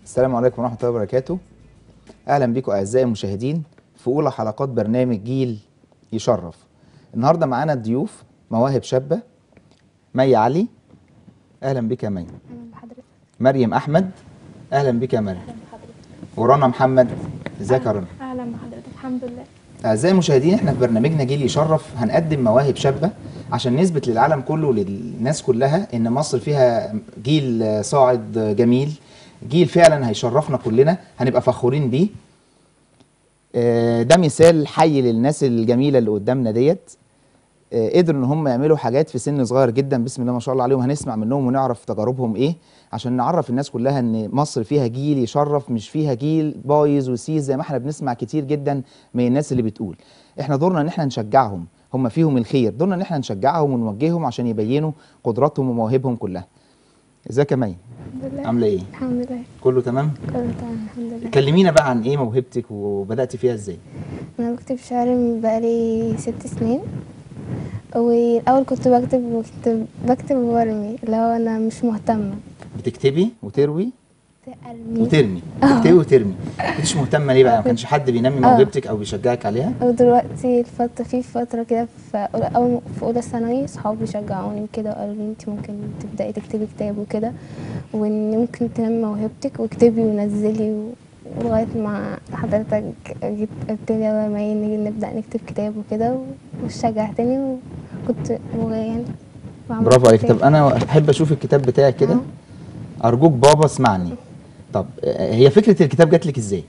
السلام عليكم ورحمة الله وبركاته أهلا بكم أعزائي المشاهدين في أولى حلقات برنامج جيل يشرف النهاردة معانا ضيوف مواهب شابة مي علي أهلا بك يا مي اهلا بحضرتك مريم أحمد أهلا بك يا مريم اهلا بحضرتك ورنا محمد ازيك يا رنا اهلا بحضرتك الحمد لله أعزائي المشاهدين احنا في برنامجنا جيل يشرف هنقدم مواهب شابة عشان نثبت للعالم كله وللناس كلها ان مصر فيها جيل صاعد جميل جيل فعلا هيشرفنا كلنا هنبقى فخورين بيه آه، ده مثال حي للناس الجميلة اللي قدامنا ديت آه، قدروا ان هم يعملوا حاجات في سن صغير جدا بسم الله ما شاء الله عليهم هنسمع منهم ونعرف تجاربهم ايه عشان نعرف الناس كلها ان مصر فيها جيل يشرف مش فيها جيل بايظ وسيس زي ما احنا بنسمع كتير جدا من الناس اللي بتقول احنا دورنا ان احنا نشجعهم هم فيهم الخير دورنا ان احنا نشجعهم ونوجههم عشان يبينوا قدراتهم ومواهبهم كلها ازيك يا مي الحمد لله عامله ايه الحمد لله كله تمام كله تمام الحمد لله كلمينا بقى عن ايه موهبتك وبدأتي فيها ازاي انا بكتب شعر من بقالي ست سنين والاول كنت بكتب وكنت بكتب وبرمي اللي هو انا مش مهتمه بتكتبي وتروي ارمي وترمي تكتبي وترمي مش مهتمه ليه بقى ما كانش حد بينمي موهبتك او بيشجعك عليها ودلوقتي الفترة في فترة كده في أولى أول في أولى ثانوي صحابي شجعوني وكده وقالوا لي أنت ممكن تبدأي تكتبي كتاب وكده وإن ممكن تنمي موهبتك واكتبي ونزلي و- ولغاية ما حضرتك جيت قلت لي يلا ما نيجي نبدأ نكتب كتاب وكده وشجعتني وكنت يعني بعمل برافو عليك كتاب. طب انا احب اشوف الكتاب بتاعك كده أه. ارجوك بابا اسمعني طب آه، هي فكره الكتاب جات لك ازاي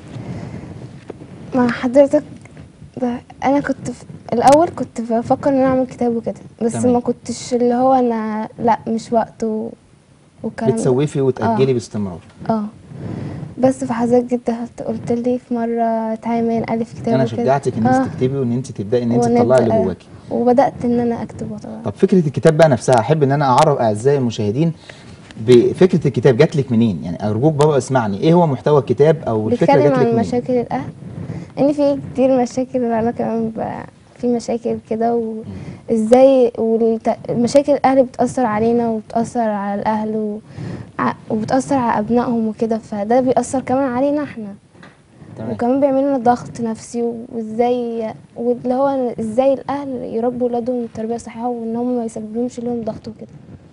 مع حضرتك ده انا كنت في الاول كنت بفكر ان انا اعمل كتاب وكده بس تمام. ما كنتش اللي هو انا لا مش وقته والكلام ده. بتسوفي وتاجلي آه. باستمرار اه بس فحضرتك جيت دخلت قلت لي في مره تعالي ما نالف كتاب انا وكده. شجعتك ان انت آه. تكتبي وان انت تبداي ان انت ونبدأ- تطلعي اللي جواكي وبدات ان انا اكتب وطبعا طب فكره الكتاب بقى نفسها احب ان انا اعرف اعزائي المشاهدين بفكره الكتاب جات لك منين يعني ارجوك بابا اسمعني ايه هو محتوى الكتاب او الفكره بيتكلم جات عن لك منين مشاكل الاهل ان في كتير مشاكل انا كمان ب- في مشاكل كده وازاي ومشاكل الاهل بتاثر علينا وبتاثر على الاهل و... ع- وبتاثر على ابنائهم وكده فده بيأثر كمان علينا احنا تمام وكمان بيعمل لنا ضغط نفسي وازاي واللي هو ازاي الاهل يربوا ولادهم تربيه صحيحه وان هم ما يسببلهمش لهم ضغط وكده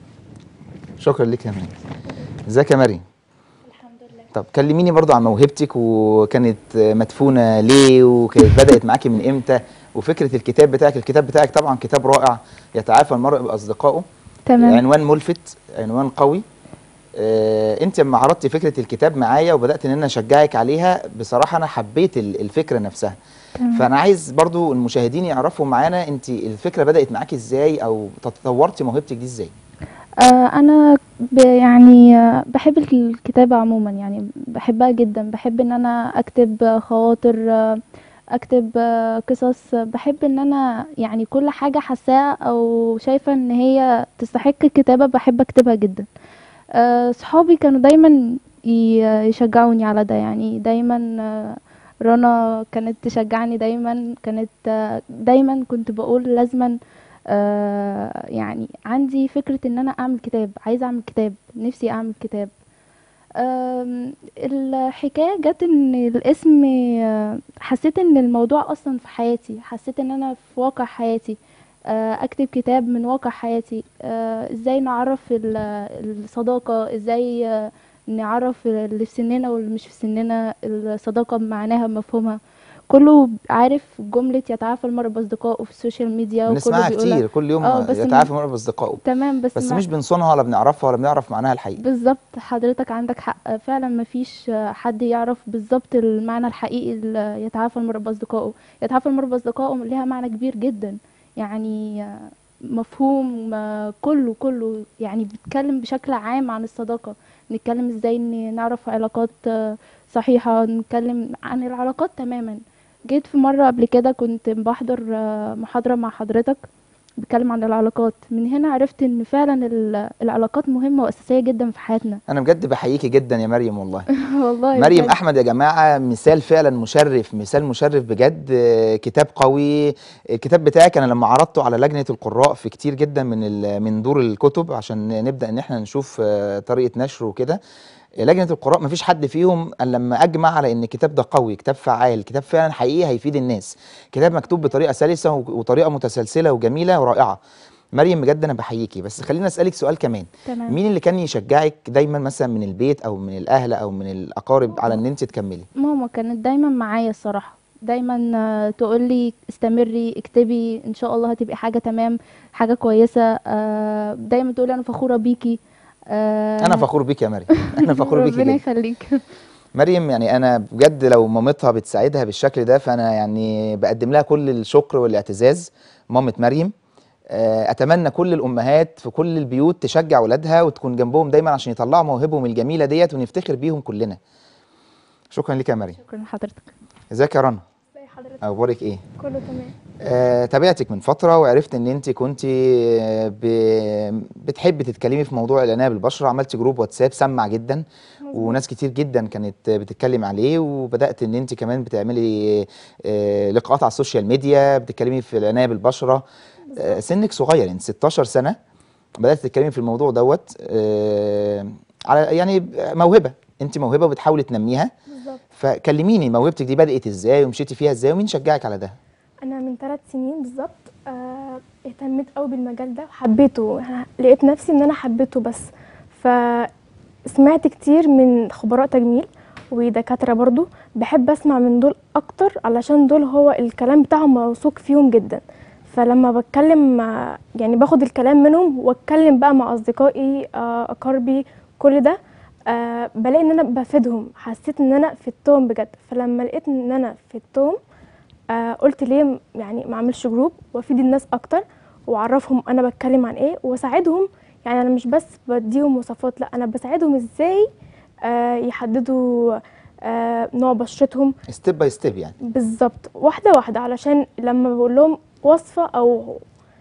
شكرا لك يا مريم ازيك يا مريم الحمد لله طب كلميني برضو عن موهبتك وكانت مدفونة ليه وكانت بدأت معاكي من امتى وفكرة الكتاب بتاعك الكتاب بتاعك طبعا كتاب رائع يتعافى المرء بأصدقائه تمام عنوان ملفت عنوان قوي آه انت لما عرضتي فكرة الكتاب معايا وبدأت ان انا اشجعك عليها بصراحة انا حبيت ال- الفكرة نفسها تمام. فانا عايز برضو المشاهدين يعرفوا معانا انت الفكرة بدأت معاكي ازاي او تطورتي موهبتك دي ازاي آه انا ب يعني آه، بحب الكتابة عموما يعني بحبها جدا بحب ان انا اكتب آه، خواطر آه، اكتب آه، قصص آه، بحب ان انا يعني كل حاجة حاساها او شايفة ان هي تستحق الكتابة بحب اكتبها جدا آه، صحابي كانوا دايما ي- يشجعوني على ده يعني دايما آه، رنا كانت تشجعني دايما كانت آه، دايما كنت بقول لازما آه، يعني عندي فكرة ان انا اعمل كتاب عايزة اعمل كتاب نفسي اعمل كتاب آم، الحكاية جت ان الاسم آه، حسيت ان الموضوع اصلا في حياتي حسيت ان انا في واقع حياتي آه، اكتب كتاب من واقع حياتي آه، ازاي نعرف ال- الصداقة ازاي آه، نعرف اللي في سننا واللي مش في سننا الصداقة بمعناها بمفهومها كله عارف جملة يتعافى المرء بأصدقائه في السوشيال ميديا وكله بنسمعها بيقولها كتير كل يوم اه بس يتعافى المرء بأصدقائه تمام بس, بس ما- مش بنصونها ولا بنعرفها ولا بنعرف معناها الحقيقي بالظبط حضرتك عندك حق فعلا ما فيش حد يعرف بالظبط المعنى الحقيقي ل- يتعافى المرء بأصدقائه يتعافى المرء بأصدقائه ليها معنى كبير جدا يعني مفهوم كله كله يعني بيتكلم بشكل عام عن الصداقة نتكلم ازاي ان نعرف علاقات صحيحة نتكلم عن العلاقات تماما جيت في مرة قبل كده كنت بحضر محاضرة مع حضرتك بيتكلم عن العلاقات من هنا عرفت ان فعلا ال- العلاقات مهمة وأساسية جدا في حياتنا انا بجد بحييكي جدا يا مريم والله والله مريم بجد. احمد يا جماعه مثال فعلا مشرف مثال مشرف بجد آه، كتاب قوي الكتاب بتاعك انا لما عرضته على لجنه القراء في كتير جدا من ال- من دور الكتب عشان نبدا ان احنا نشوف آه، طريقه نشره وكده لجنه القراء مفيش حد فيهم الا لما اجمع على ان الكتاب ده قوي كتاب فعال كتاب فعلا حقيقي هيفيد الناس كتاب مكتوب بطريقه سلسه و- وطريقه متسلسله وجميله ورائعه مريم بجد انا بحييكي بس خليني اسالك سؤال كمان تمام مين اللي كان يشجعك دايما مثلا من البيت او من الاهل او من الاقارب على ان انت تكملي ماما كانت دايما معايا الصراحة دايما آه، تقول لي استمري اكتبي ان شاء الله هتبقي حاجة تمام حاجة كويسة آه، دايما تقولي انا فخورة بيكي آه، انا فخور بيك يا مريم انا فخور بيكي ربنا جدا يخليك مريم يعني انا بجد لو مامتها بتساعدها بالشكل ده فانا يعني بقدم لها كل الشكر والاعتزاز مامة مريم آه، اتمنى كل الامهات في كل البيوت تشجع ولادها وتكون جنبهم دايما عشان يطلعوا مواهبهم الجميله ديت ونفتخر بيهم كلنا شكرا لك يا مريم شكرا لحضرتك ازيك يا رنا ازي حضرتك اخبارك ايه كله تمام آه، تابعتك من فترة وعرفت ان انت كنت بتحبي تتكلمي في موضوع العناية بالبشرة عملتي جروب واتساب سمع جدا وناس كتير جدا كانت بتتكلم عليه وبدأت ان انت كمان بتعملي آه، لقاءات على السوشيال ميديا بتتكلمي في العناية بالبشرة آه، سنك صغير انت 16 سنة بدأت تتكلمي في الموضوع دوت آه، على يعني موهبة انت موهبة وبتحاولي تنميها بالظبط فكلميني موهبتك دي بدأت ازاي ومشيتي فيها ازاي ومين شجعك على ده انا من ثلاث سنين بالظبط آه، اهتميت قوي بالمجال ده وحبيته أنا لقيت نفسي ان انا حبيته بس فسمعت كتير من خبراء تجميل ودكاتره برضو بحب اسمع من دول اكتر علشان دول هو الكلام بتاعهم موثوق فيهم جدا فلما بتكلم مع يعني باخد الكلام منهم واتكلم بقى مع اصدقائي آه، اقاربي كل ده آه بلاقي ان انا بفيدهم حسيت ان انا فدتهم بجد فلما لقيت ان انا فدتهم آه قلت ليه م- يعني ما اعملش جروب وافيد الناس اكتر واعرفهم انا بتكلم عن ايه واساعدهم يعني انا مش بس بديهم وصفات لا انا بساعدهم ازاي آه يحددوا آه نوع بشرتهم ستيب باي ستيب يعني بالظبط واحده واحده علشان لما بقول لهم وصفه او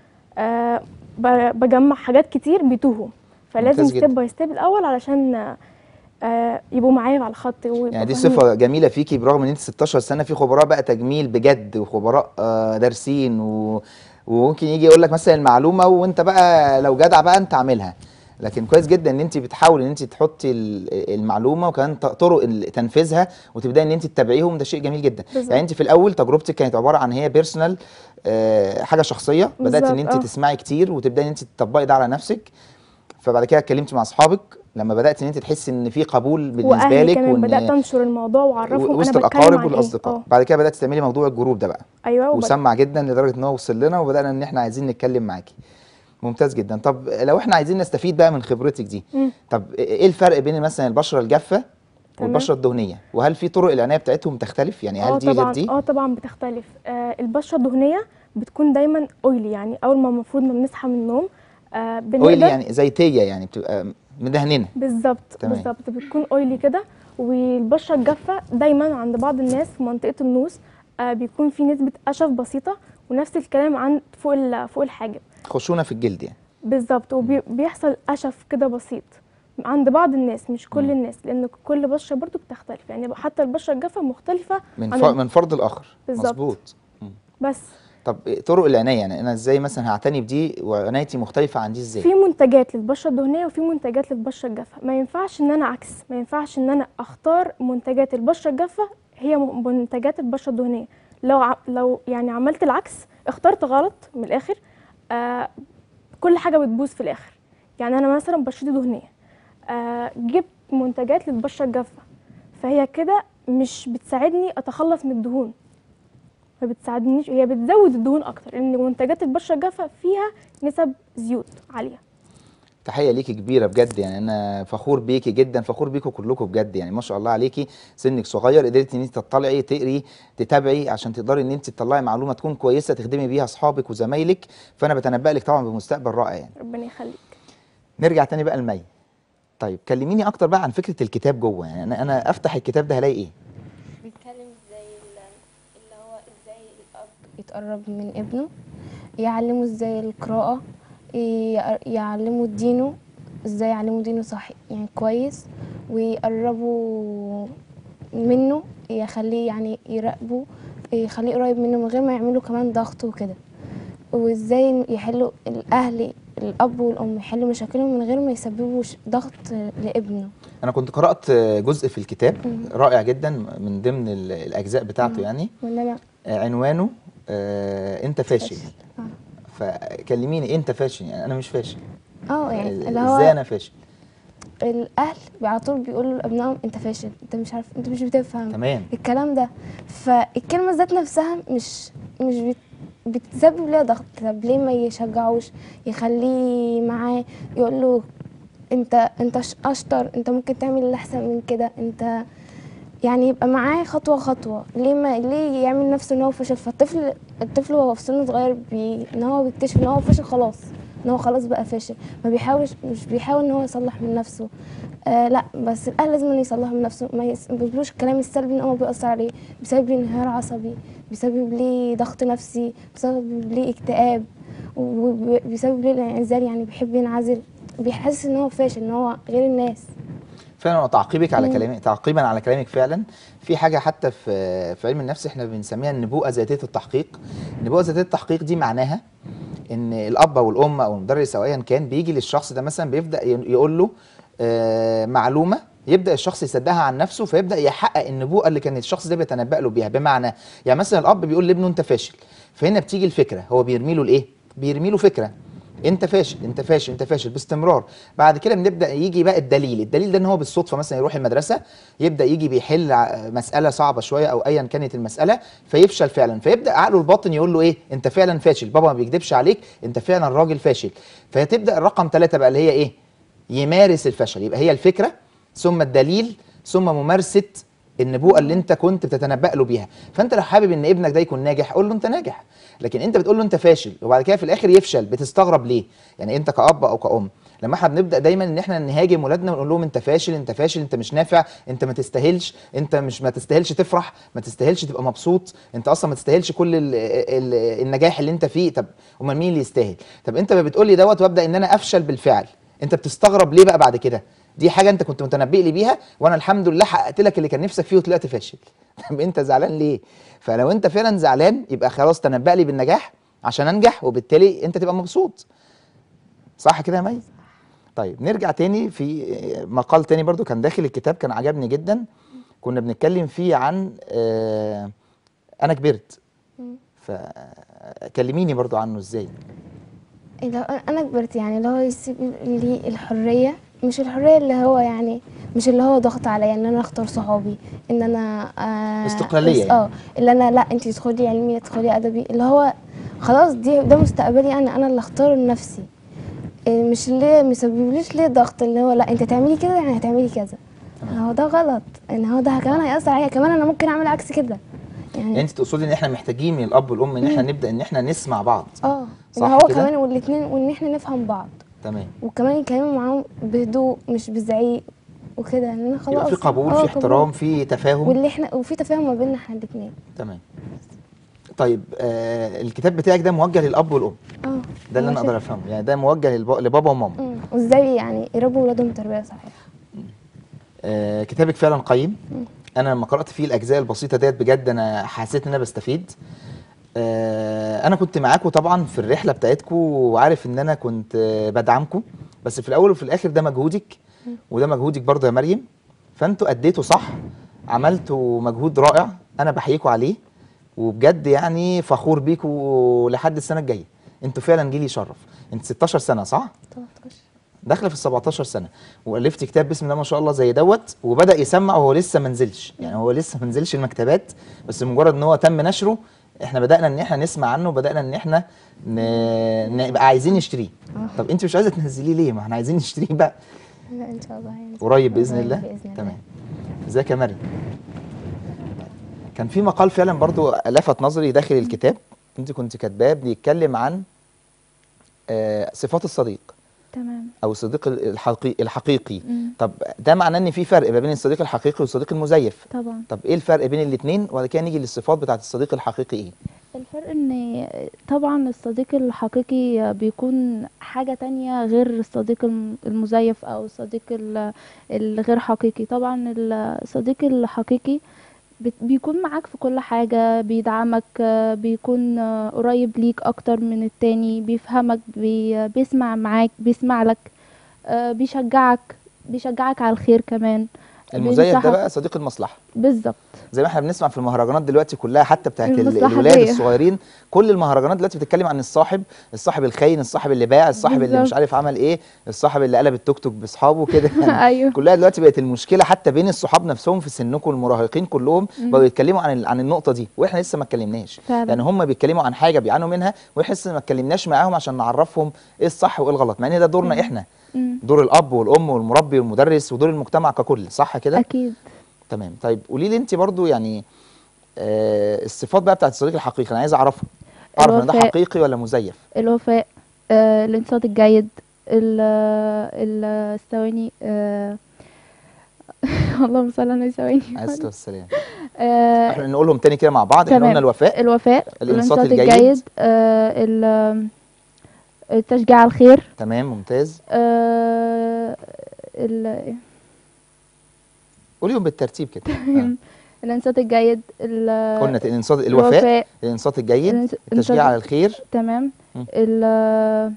آه ب- بجمع حاجات كتير بيتوهوا فلازم ممتاز جدا. ستيب باي ستيب الاول علشان آه يبقوا معايا على الخط ويبقوا يعني دي فاهمين. صفة جميلة فيكي برغم ان انت 16 سنة في خبراء بقى تجميل بجد وخبراء آه، دارسين و... وممكن يجي يقول لك مثلا المعلومة وانت بقى لو جدع بقى انت عاملها لكن كويس جدا ان انت بتحاولي ان انت تحطي ال- المعلومة وكمان ط- طرق ال- تنفيذها وتبداي ان انت تتابعيهم ده شيء جميل جدا بالظبط. يعني انت في الاول تجربتك كانت عبارة عن هي بيرسونال حاجة شخصية بدأت ان بالظبط، انت آه. تسمعي كتير وتبداي ان انت تطبقي ده على نفسك فبعد كده اتكلمتي مع اصحابك لما بدات ان انت تحسي ان في قبول بالنسبه واهلي لك كمان وإن- بدات انشر الموضوع واعرفهم وسط انا بتكلم الاقارب عن والاصدقاء ايه بعد كده بدات تعملي موضوع الجروب ده بقى اه ايوه وبد... وسمع جدا لدرجه ان هو وصل لنا وبدانا ان احنا عايزين نتكلم معاكي ممتاز جدا طب لو احنا عايزين نستفيد بقى من خبرتك دي مم. طب ايه الفرق بين مثلا البشره الجافه والبشره الدهنيه وهل في طرق العنايه بتاعتهم تختلف يعني اه هل دي غير طبعا دي اه طبعا بتختلف آه البشره الدهنيه بتكون دايما اويلي يعني اول ما المفروض ما بنصحى من النوم آه بنقدر اويلي يعني زيتيه يعني بتبقى مدهننه بالظبط تمام. بالظبط بتكون اويلي كده والبشره الجافه دايما عند بعض الناس في منطقه النوز آه بيكون في نسبه قشف بسيطه ونفس الكلام عن فوق ال- فوق الحاجب خشونه في الجلد يعني بالظبط وبيحصل قشف كده بسيط عند بعض الناس مش كل مم. الناس لان كل بشره برضو بتختلف يعني حتى البشره الجافه مختلفه من عن ف... ال- من فرد الاخر بالظبط. مظبوط بس طب طرق العنايه يعني انا ازاي مثلا هعتني بدي وعنايتي مختلفه عن دي ازاي في منتجات للبشره الدهنيه وفي منتجات للبشره الجافه ما ينفعش ان انا عكس ما ينفعش ان انا اختار منتجات البشره الجافه هي م- منتجات البشره الدهنيه لو ع... لو يعني عملت العكس اخترت غلط من الاخر آه كل حاجه بتبوظ في الاخر يعني انا مثلا بشرتي دهنيه آه جبت منتجات للبشره الجافه فهي كده مش بتساعدني اتخلص من الدهون ما بتساعدنيش هي بتزود الدهون اكتر لان منتجات البشره الجافه فيها نسب زيوت عاليه تحيه ليكي كبيره بجد يعني انا فخور بيكي جدا فخور بيكم كلكم بجد يعني ما شاء الله عليكي سنك صغير قدرتي ان انت تطلعي تقري تتابعي عشان تقدري ان انت تطلعي معلومه تكون كويسه تخدمي بيها اصحابك وزمايلك فانا بتنبأ لك طبعا بمستقبل رائع يعني ربنا يخليك نرجع تاني بقى المي طيب كلميني اكتر بقى عن فكره الكتاب جوه يعني انا انا افتح الكتاب ده هلاقي ايه بيتكلم ازاي ال- اللي هو ازاي الاب يتقرب من ابنه يعلمه ازاي القراءة ي- يعلمه دينه ازاي يعلمه دينه صح يعني كويس ويقربه منه يخليه يعني يراقبه يخليه قريب منه من غير ما يعملوا كمان ضغط وكده وازاي يحلوا الاهل الاب والام يحلوا مشاكلهم من غير ما يسببوا ش- ضغط لابنه انا كنت قرات جزء في الكتاب مم. رائع جدا من ضمن ال- الاجزاء بتاعته يعني وان انا آه، عنوانه آه، انت فاشل آه. فكلميني انت فاشل يعني انا مش فاشل اه يعني اللي ازاي هو انا فاشل الاهل على طول بيقولوا لابنائهم انت فاشل انت مش عارف انت مش بتفهم تمام الكلام ده فالكلمه ذات نفسها مش مش بت بتسبب ليها ضغط طب ليه ما يشجعوش يخليه معاه يقول له انت انت ش- اشطر انت ممكن تعمل اللي احسن من كده انت يعني يبقى معاه خطوه خطوه ليه ما ليه يعمل نفسه ان هو فشل فالطفل الطفل وهو في سن صغير بي ان هو بيكتشف ان هو فشل خلاص ان هو خلاص بقى فاشل ما بيحاولش مش بيحاول ان هو يصلح من نفسه آه لا بس الاهل لازم إنه يصلح من نفسه ما يسببلوش الكلام السلبي ان هو بيأثر عليه بيسبب ليه انهيار عصبي بيسبب ليه ضغط نفسي بيسبب ليه اكتئاب وبيسبب ليه الانعزال يعني بيحب ينعزل بيحس ان هو فاشل ان هو غير الناس فعلا تعقيبك على مم. كلامك تعقيبا على كلامك فعلا في حاجه حتى في في علم النفس احنا بنسميها النبوءه ذاتيه التحقيق النبوءه ذاتيه التحقيق دي معناها ان الاب او الام او المدرس او ايا كان بيجي للشخص ده مثلا بيبدا ي- يقول له آه، معلومه يبدا الشخص يصدقها عن نفسه فيبدا يحقق النبوءه اللي كان الشخص ده بيتنبأ له بيها بمعنى يعني مثلا الاب بيقول لابنه انت فاشل فهنا بتيجي الفكره هو بيرمي له الايه بيرمي له فكره انت فاشل انت فاشل انت فاشل باستمرار بعد كده بنبدا يجي بقى الدليل الدليل ده ان هو بالصدفه مثلا يروح المدرسه يبدا يجي بيحل ع- مساله صعبه شويه او ايا كانت المساله فيفشل فعلا فيبدا عقله الباطن يقول له ايه انت فعلا فاشل بابا ما بيكذبش عليك انت فعلا راجل فاشل فتبدا الرقم ثلاثة بقى اللي هي ايه يمارس الفشل يبقى هي الفكره ثم الدليل ثم ممارسه النبوءه اللي انت كنت بتتنبأ له بيها فانت لو حابب ان ابنك ده يكون ناجح قول له انت ناجح لكن انت بتقول له انت فاشل وبعد كده في الاخر يفشل بتستغرب ليه يعني انت كأب او كأم لما احنا بنبدا دايما ان احنا نهاجم ولادنا ونقول لهم انت فاشل انت فاشل انت مش نافع انت ما تستاهلش انت مش ما تستاهلش تفرح ما تستاهلش تبقى مبسوط انت اصلا ما تستاهلش كل ال ال النجاح اللي انت فيه طب امال مين اللي يستاهل طب انت ما بتقول لي دوت وابدا ان انا افشل بالفعل انت بتستغرب ليه بقى بعد كده دي حاجه انت كنت متنبئ لي بيها وانا الحمد لله حققت لك اللي كان نفسك فيه وطلعت فاشل طب انت زعلان ليه فلو انت فعلا زعلان يبقى خلاص تنبأ لي بالنجاح عشان انجح وبالتالي انت تبقى مبسوط صح كده يا مي طيب نرجع تاني في مقال تاني برضو كان داخل الكتاب كان عجبني جدا كنا بنتكلم فيه عن آه انا كبرت فكلميني برضو عنه ازاي لو انا كبرت يعني اللي هو يسيب لي الحريه مش الحريه اللي هو يعني مش اللي هو ضغط عليا ان انا اختار صحابي ان انا آه استقلالية بس- اه اللي انا لا انت تدخلي علمي تدخلي ادبي اللي هو خلاص دي ده مستقبلي انا انا اللي اختار لنفسي إيه مش اللي مسببليش ليه ضغط اللي هو لا انت تعملي كده يعني هتعملي كذا هو ده غلط ان هو ده كمان هيأثر عليا كمان انا ممكن اعمل عكس كده يعني يعني انت تقصدي ان احنا محتاجين من الاب والام ان احنا نبدا ان احنا نسمع بعض اه ان صح هو كده؟ كمان والاثنين وان احنا نفهم بعض تمام وكمان يتكلموا معاهم بهدوء مش بزعيق وكده ان انا خلاص يبقى في قبول آه، في احترام في تفاهم واللي احنا وفي تفاهم ما بيننا احنا الاثنين تمام طيب آه الكتاب بتاعك ده موجه للاب والام اه ده اللي انا اقدر افهمه يعني ده موجه للب- لبابا وماما امم وازاي يعني يربوا ولادهم تربيه صحيحه آه كتابك فعلا قيم انا لما قرات فيه الاجزاء البسيطه ديت بجد انا حسيت ان انا بستفيد آه انا كنت معاكم طبعا في الرحله بتاعتكم وعارف ان انا كنت آه بدعمكم بس في الاول وفي الاخر ده مجهودك وده مجهودك برضه يا مريم فانتوا اديتوا صح عملتوا مجهود رائع انا بحييكوا عليه وبجد يعني فخور بيكوا لحد السنه الجايه انتوا فعلا جيل يشرف انت 16 سنه صح 13 داخله في ال 17 سنه والفت كتاب بسم الله ما شاء الله زي دوت وبدا يسمع وهو لسه ما نزلش يعني هو لسه ما نزلش المكتبات بس مجرد ان هو تم نشره احنا بدانا ان احنا نسمع عنه وبدانا ان احنا ن- نبقى عايزين نشتريه طب انت مش عايزه تنزليه ليه ما احنا عايزين نشتريه بقى لا ان شاء الله هينزل. قريب باذن قريب الله باذن الله تمام ازيك يا مريم كان في مقال فعلا برضو لفت نظري داخل الكتاب انت كنت كاتباه بيتكلم عن آه، صفات الصديق تمام او الصديق الحقيقي الحقيقي مم. طب ده معناه ان في فرق ما بين الصديق الحقيقي والصديق المزيف طبعا طب ايه الفرق بين الاثنين وبعد كده نيجي للصفات بتاعت الصديق الحقيقي ايه الفرق ان طبعا الصديق الحقيقي بيكون حاجة تانية غير الصديق الم- المزيف او الصديق ال- الغير حقيقي طبعا الصديق الحقيقي بت- بيكون معاك في كل حاجة بيدعمك آه، بيكون آه، قريب ليك اكتر من التاني بيفهمك بي بيسمع معاك بيسمع لك آه، بيشجعك بيشجعك على الخير كمان المزيف ده بينصحك. بقى صديق المصلحه بالظبط زي ما احنا بنسمع في المهرجانات دلوقتي كلها حتى بتاعت ال- المصلحة الولاد دي. الصغيرين كل المهرجانات دلوقتي بتتكلم عن الصاحب الصاحب الخاين الصاحب اللي باع الصاحب اللي مش بالظبط. عارف عمل ايه الصاحب اللي قلب التوك توك باصحابه كده يعني ايوه كلها دلوقتي بقت المشكله حتى بين الصحاب نفسهم في سنكم المراهقين كلهم بقوا يتكلموا عن ال- عن النقطه دي واحنا لسه ما اتكلمناش فعلا. يعني هم بيتكلموا عن حاجه بيعانوا منها واحنا لسه ما اتكلمناش معاهم عشان نعرفهم ايه الصح وايه الغلط مع ان ده دورنا احنا مم. دور الاب والام والمربي والمدرس ودور المجتمع ككل صح كده اكيد تمام طيب قولي لي انت برضو يعني آه الصفات بقى بتاعت الصديق الحقيقي انا عايز اعرفه اعرف ان ده الوفاء. حقيقي ولا مزيف الوفاء آه، الانصات الجيد ال ال الثواني آه، اللهم صل على ثواني عليه الصلاه والسلام آه، احنا نقولهم تاني كده مع بعض احنا تمام. قلنا الوفاء الوفاء الإنصات الانصات الجيد. الجيد آه، ال- التشجيع على الخير تمام ممتاز آه، ال- قوليهم بالترتيب كده آه. الانصات الجيد ال- قلنا الانصات الوفاء الانصات الجيد الانص- التشجيع على الخير تمام مم. ال-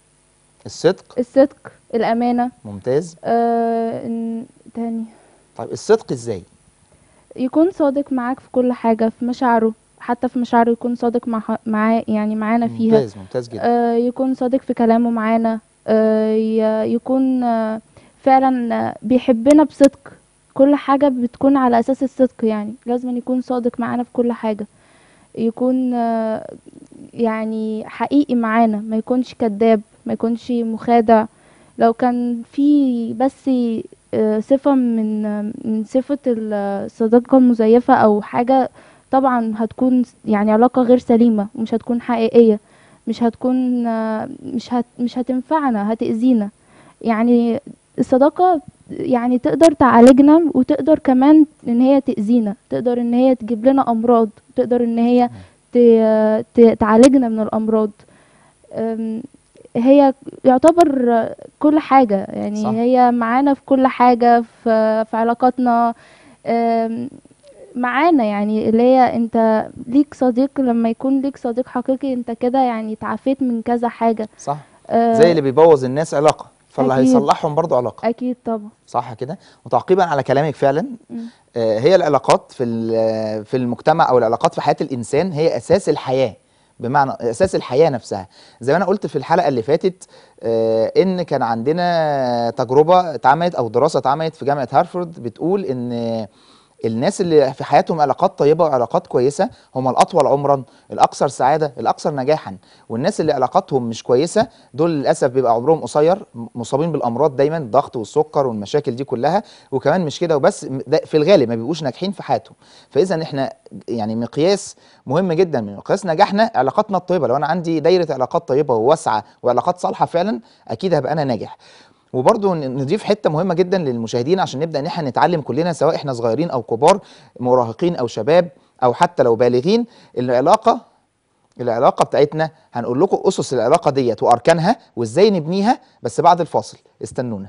الصدق الصدق الامانه ممتاز آه، إن- تاني طيب الصدق ازاي يكون صادق معاك في كل حاجة في مشاعره حتى في مشاعره يكون صادق مع معاه يعني معانا فيها ممتاز ممتاز جدا آه يكون صادق في كلامه معانا آه ي- يكون آه فعلا آه، بيحبنا بصدق كل حاجة بتكون على أساس الصدق يعني لازم يكون صادق معانا في كل حاجة يكون آه يعني حقيقي معانا ما يكونش كذاب ما يكونش مخادع لو كان في بس آه، صفة من آه، من صفة الصداقة المزيفة أو حاجة طبعا هتكون يعني علاقة غير سليمة ومش هتكون حقيقية مش هتكون آه، مش هت مش هتنفعنا هتأذينا يعني الصداقة يعني تقدر تعالجنا وتقدر كمان ان هي تأذينا تقدر ان هي تجيب لنا امراض تقدر ان هي ت- ت- تعالجنا من الامراض أم، هي يعتبر كل حاجة يعني صح. هي معانا في كل حاجة في, في علاقاتنا أم، معانا يعني اللي هي انت ليك صديق لما يكون ليك صديق حقيقي انت كده يعني تعافيت من كذا حاجة صح أه، زي اللي بيبوظ الناس علاقه فاللي أكيد. هيصلحهم برضو علاقه اكيد طبعا صح كده وتعقيبا على كلامك فعلا مم. آه، هي العلاقات في ال- في المجتمع او العلاقات في حياه الانسان هي اساس الحياه بمعنى اساس الحياه نفسها زي ما انا قلت في الحلقه اللي فاتت آه، ان كان عندنا تجربه اتعملت او دراسه اتعملت في جامعه هارفارد بتقول ان الناس اللي في حياتهم علاقات طيبه وعلاقات كويسه هم الاطول عمرا الاكثر سعاده الاكثر نجاحا والناس اللي علاقاتهم مش كويسه دول للاسف بيبقى عمرهم قصير م- مصابين بالامراض دايما الضغط والسكر والمشاكل دي كلها وكمان مش كده وبس م- ده في الغالب ما بيبقوش ناجحين في حياتهم فاذا احنا يعني مقياس مهم جدا من مقياس نجاحنا علاقاتنا الطيبه لو انا عندي دايره علاقات طيبه وواسعه وعلاقات صالحه فعلا اكيد هبقى انا ناجح وبرضه ن- نضيف حته مهمه جدا للمشاهدين عشان نبدا ان احنا نتعلم كلنا سواء احنا صغيرين او كبار مراهقين او شباب او حتى لو بالغين العلاقه العلاقه بتاعتنا هنقول لكم اسس العلاقه ديت واركانها وازاي نبنيها بس بعد الفاصل استنونا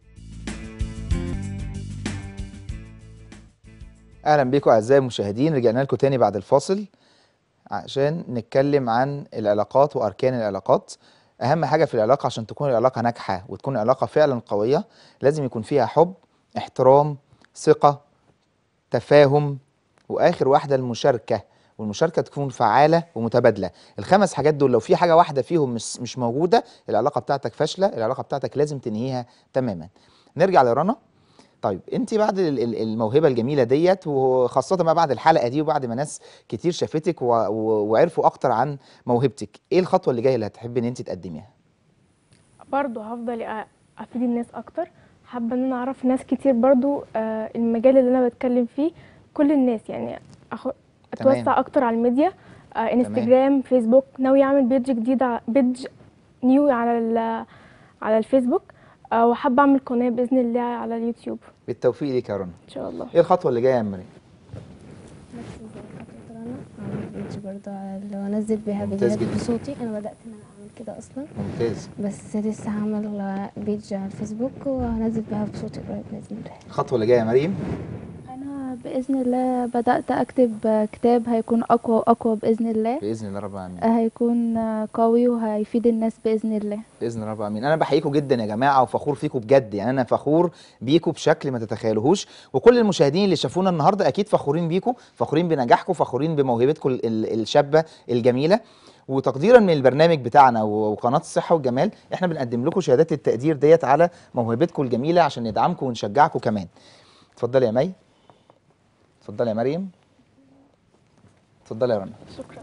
اهلا بيكم اعزائي المشاهدين رجعنا لكم تاني بعد الفاصل عشان نتكلم عن العلاقات واركان العلاقات اهم حاجه في العلاقه عشان تكون العلاقه ناجحه وتكون العلاقه فعلا قويه لازم يكون فيها حب احترام ثقه تفاهم واخر واحده المشاركه والمشاركه تكون فعاله ومتبادله الخمس حاجات دول لو في حاجه واحده فيهم مش مش موجوده العلاقه بتاعتك فاشله العلاقه بتاعتك لازم تنهيها تماما نرجع لرنا طيب انت بعد ال- ال- الموهبه الجميله ديت وخاصه ما بعد الحلقه دي وبعد ما ناس كتير شافتك و- و- وعرفوا اكتر عن موهبتك ايه الخطوه اللي جايه اللي هتحبي ان انت تقدميها برضه هفضل أ- افيد الناس اكتر حابه ان انا اعرف ناس كتير برضه آه، المجال اللي انا بتكلم فيه كل الناس يعني أخ... تمام. اتوسع اكتر على الميديا آه، انستجرام فيسبوك ناوي اعمل بيج جديد ع- بيج نيو على ال... على الفيسبوك آه، وحابه اعمل قناه باذن الله على اليوتيوب بالتوفيق ليك يا رنا ان شاء الله ايه الخطوه اللي جايه يا مريم نفس زي خطوة رنا أعمل بيج برضه على- لو انزل بيها ممتاز فيديوهات جدا. بصوتي انا بدات ان انا اعمل كده اصلا ممتاز بس لسه هعمل بيج على الفيسبوك وهنزل بيها بصوتي قريب باذن الله الخطوه اللي جايه يا مريم انا ب... باذن الله بدات اكتب آه، كتاب هيكون اقوى واقوى باذن الله باذن الله رب العالمين آه، هيكون آه، قوي وهيفيد الناس باذن الله باذن الله رب العالمين انا بحييكم جدا يا جماعه وفخور فيكم بجد يعني انا فخور بيكم بشكل ما تتخيلوهوش وكل المشاهدين اللي شافونا النهارده اكيد فخورين بيكم فخورين بنجاحكم فخورين بموهبتكم ال- ال- الشابه الجميله وتقديرا من البرنامج بتاعنا و- وقناه الصحه والجمال احنا بنقدم لكم شهادات التقدير ديت على موهبتكم الجميله عشان ندعمكم ونشجعكم كمان اتفضلي يا مي اتفضلي يا مريم اتفضلي يا رنا شكرا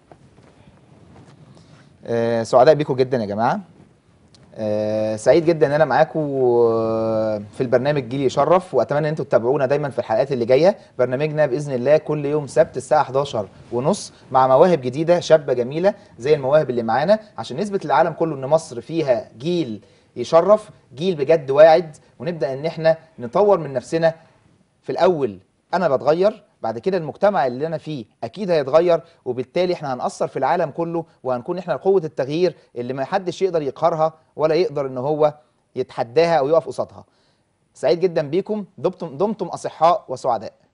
آه، سعداء بيكم جدا يا جماعه آه، سعيد جدا ان انا معاكم آه، في البرنامج جيل يشرف واتمنى ان انتم تتابعونا دايما في الحلقات اللي جايه برنامجنا باذن الله كل يوم سبت الساعه 11 ونص مع مواهب جديده شابه جميله زي المواهب اللي معانا عشان نثبت للعالم كله ان مصر فيها جيل يشرف جيل بجد واعد ونبدا ان احنا نطور من نفسنا في الاول انا بتغير بعد كده المجتمع اللي انا فيه اكيد هيتغير وبالتالي احنا هنأثر في العالم كله وهنكون احنا قوة التغيير اللي ما حدش يقدر يقهرها ولا يقدر ان هو يتحداها او يقف قصادها سعيد جدا بيكم دمتم دمتم اصحاء وسعداء